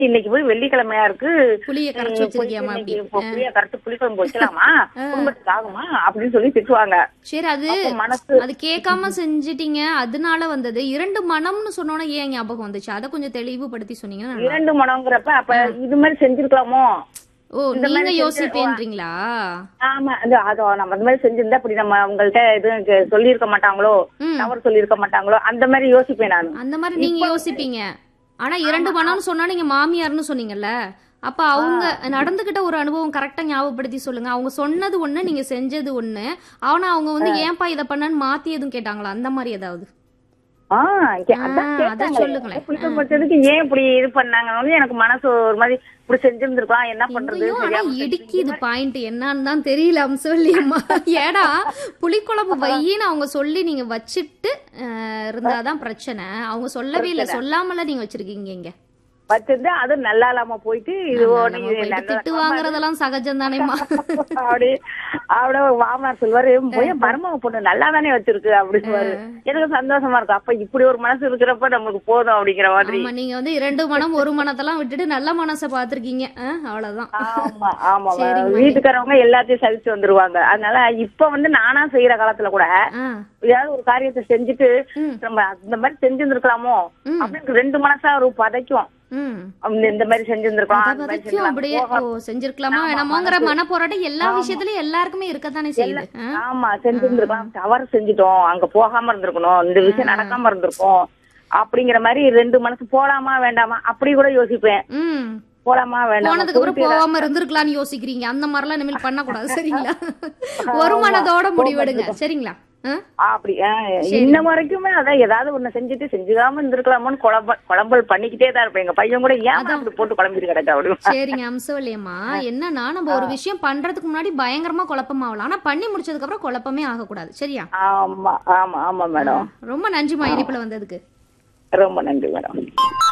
இன்னைக்கு போய் வெள்ளிக்கிழமையா இருக்கு புளிய கரைச்சு ம், வச்சிருக்கியாமா இன்னைக்கு அப்படி இப்போ புளிய கரைச்சு புளிக்குழம்பு வைக்கலாமா குடும்பத்துக்கு ஆகுமா அப்படின்னு சொல்லி திட்டுவாங்க சரி அது அப்ப மனசு அது கேட்காம செஞ்சிட்டீங்க அதனால வந்தது இரண்டு மனம்னு சொன்னோன்னே ஏன் ஞாபகம் வந்துச்சு அதை கொஞ்சம் தெளிவுபடுத்தி சொன்னீங்கன்னா நல்லா இரண்டு மனங்கிறப்ப அப்ப இது மாதிரி செஞ்சிருக்கலாமோ ஓ இந்த நீங்க மாதிரி செஞ்சு- யோசிப்பேன்றீங்களா ஆமா அது அதோ நம்ம அந்த மாதிரி செஞ்சிருந்தா இப்படி நம்ம உங்கள்ட்ட எதுவும் சொல்லியிருக்க மாட்டாங்களோ ம். தவறு சொல்லியிருக்க மாட்டாங்களோ அந்த மாதிரி யோசிப்பேன் நான் அந்த மாதிரி நீங்க யோசிப்பீங்க ஆனா இரண்டு மனம்னு சொன்னா நீங்க மாமியார்னு சொன்னீங்கல்ல அப்ப அவங்க நடந்துகிட்ட ஒரு அனுபவம் கரெக்டா ஞாபகப்படுத்தி சொல்லுங்க அவங்க சொன்னது ஒண்ணு நீங்க செஞ்சது ஒண்ணு ஆனா அவங்க வந்து ஏன்பா இத பண்ணன்னு மாத்தி எதுவும் கேட்டாங்களா அந்த மாதிரி ஏதாவது ஆஹ் கே- ஆ, அதான் அதான் கேட்டாங்களே. சொல்லுங்களேன். புளிக்குழம்பு வச்சதுக்கு ஏன் இப்படி இது பண்ணாங்கன்னு எனக்கு மனசு ஒரு மாதிரி இப்படி செஞ்சிருந்திருக்கலாம் என்ன பண்றது ஐயோ, ஆனா தெரியாம இடிக்குது பாயிண்ட் என்னன்னு தான் தெரியல அம்சவல்லியம்மா ஏடா புளிக்குழம்பு வையின்னு அவங்க சொல்லி நீங்க வச்சுட்டு அஹ், இருந்தாதான் பிரச்சனை அவங்க சொல்லவே இல்ல சொல்லாமல நீங்க வச்சிருக்கீங்க இங்க வச்சிருந்தா அது நல்லா இல்லாம போயிட்டு இது ஒண்ணு நம்ம இது போயிட்டு நல்லா- திட்டு வாங்குறதெல்லாம் சகஜம் தானேம்மா அப்படி அவட மாமனார் சொல்வாரு போய் மருமக பொண்ணு நல்லா தானே வச்சிருக்கு அப்படிங்குவாரு எனக்கு சந்தோஷமா இருக்கும் அப்ப இப்படி ஒரு மனசு இருக்கிறப்ப நமக்கு போதும் அப்படிங்கிற மாதிரி ஆமா நீங்க வந்து இரண்டு மனம் ஒரு மனத்தெல்லாம் விட்டுட்டு நல்ல மனசை பாத்திருக்கீங்க அவ்வளவுதான் ஆமா ஆமா சரிம்மா. வீட்டுக்காரவங்க எல்லாத்தையும் சலிச்சு வந்துருவாங்க அதனால இப்ப வந்து நானா செய்யற காலத்துல கூட ஆ, ஏதாவது ஒரு காரியத்தை செஞ்சுட்டு ம். நம்ம அந்த மாதிரி செஞ்சிருந்திருக்கலாமோ ம். அப்படின்னு ரெண்டு மனசா ஒரு பதைக்கும் ம் அவங்க இந்த மாதிரி செஞ்சிருந்திருக்கலாம் அத அந்த மாதிரி வரைக்கும் அப்படியே செஞ்சிருக்கலாம். ஓ செஞ்சிருக்கலாமா வேணாமோங்கிற மனப்போராட்டம் எல்லா விஷயத்துலயும் எல்லாருக்குமே இருக்கத்தானே செய்யுது ஆ? ஆமா செஞ்சிருந்திருக்கலாம் தவறு செஞ்சுட்டோம் அங்க போகாம இருந்திருக்கணும் இந்த விஷயம் நடக்காம இருந்திருக்கும் அப்படிங்கிற மாதிரி ரெண்டு மனசு போலாமா வேண்டாமா அப்படி கூட யோசிப்பேன் ம் போலாமா வேண்டாமா போனதுக்கு அப்புறம் போகாம இருந்திருக்கலாம்னு யோசிக்கிறீங்க அந்த மாதிரிலாம் இனிமேல் பண்ணக்கூடாது சரிங்களா ஒரு மனதோட முடிவெடுங்க சரிங்களா ஆ? அப்படி ஆ, இன்ன வரைக்குமே அதான் ஏதாவது ஒண்ணு செஞ்சுட்டு செஞ்சுக்காம இருந்திருக்கலாமோன்னு குழம்ப குழம்பல் பண்ணிக்கிட்டே தான் இருப்பேன் எங்க பையன் கூட ஏன் அப்படி போட்டு குழம்பிட்டு கிடக்க அப்படி சரிங்க அம்சவல்லியம்மா என்னன்னா நம்ம ஒரு விஷயம் பண்றதுக்கு முன்னாடி பயங்கரமா குழப்பமாகலாம் ஆனா பண்ணி முடிச்சதுக்கு அப்புறம் குழப்பமே ஆகக்கூடாது சரியா ஆமா ஆமா ஆமா மேடம் ரொம்ப நன்றிமா இனிப்புல வந்ததுக்கு ரொம்ப நன்றி மேடம்